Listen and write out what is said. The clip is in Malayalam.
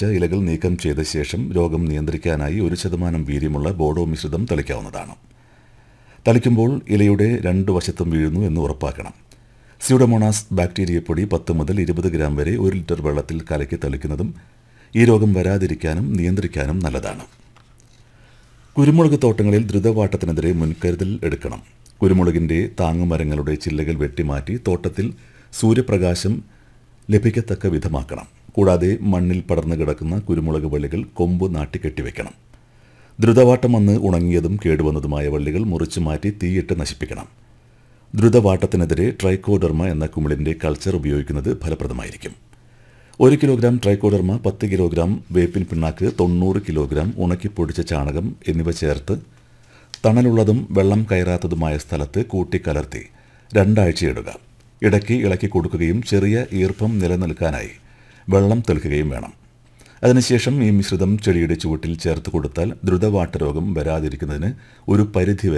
നശിച്ച ഇലകൾ നീക്കം ചെയ്ത ശേഷം രോഗം നിയന്ത്രിക്കാനായി ഒരു ശതമാനം വീര്യമുള്ള ബോഡോ മിശ്രിതം തളിക്കാവുന്നതാണ് തളിക്കുമ്പോൾ ഇലയുടെ രണ്ട് വശത്തും വീഴുന്നു എന്ന് ഉറപ്പാക്കണം സ്യൂഡമോണാസ് ബാക്ടീരിയ പൊടി പത്ത് മുതൽ ഇരുപത് ഗ്രാം വരെ ഒരു ലിറ്റർ വെള്ളത്തിൽ കലക്കി തളിക്കുന്നതും ഈ രോഗം വരാതിരിക്കാനും നിയന്ത്രിക്കാനും നല്ലതാണ് കുരുമുളക് തോട്ടങ്ങളിൽ ദ്രുതവാട്ടത്തിനെതിരെ മുൻകരുതൽ എടുക്കണം കുരുമുളകിൻ്റെ താങ്ങുമരങ്ങളുടെ ചില്ലകൾ വെട്ടിമാറ്റി തോട്ടത്തിൽ സൂര്യപ്രകാശം ലഭിക്കത്തക്ക വിധമാക്കണം കൂടാതെ മണ്ണിൽ പടർന്നു കിടക്കുന്ന കുരുമുളക് വള്ളികൾ കൊമ്പ് നാട്ടിക്കെട്ടിവെക്കണം ദ്രുതവാട്ടം വന്ന് ഉണങ്ങിയതും കേടുവന്നതുമായ വള്ളികൾ മുറിച്ചു മാറ്റി തീയിട്ട് നശിപ്പിക്കണം ദ്രുതവാട്ടത്തിനെതിരെ ട്രൈക്കോഡർമ എന്ന കുമിളിൻ്റെ കൾച്ചർ ഉപയോഗിക്കുന്നത് ഫലപ്രദമായിരിക്കും ഒരു കിലോഗ്രാം ട്രൈക്കോഡർമ പത്ത് കിലോഗ്രാം വേപ്പിൻ പിണ്ണാക്ക് തൊണ്ണൂറ് കിലോഗ്രാം ഉണക്കിപ്പൊടിച്ച ചാണകം എന്നിവ ചേർത്ത് തണലുള്ളതും വെള്ളം കയറാത്തതുമായ സ്ഥലത്ത് കൂട്ടിക്കലർത്തി രണ്ടാഴ്ചയിടുക ഇടയ്ക്ക് ഇളക്കി കൊടുക്കുകയും ചെറിയ ഈർപ്പം നിലനിൽക്കാനായി വെള്ളം തെളിക്കുകയും വേണം അതിനുശേഷം ഈ മിശ്രിതം ചെടിയുടെ ചുവട്ടിൽ ചേർത്ത് കൊടുത്താൽ ദ്രുതവാട്ട രോഗം വരാതിരിക്കുന്നതിന് ഒരു പരിധിവരെ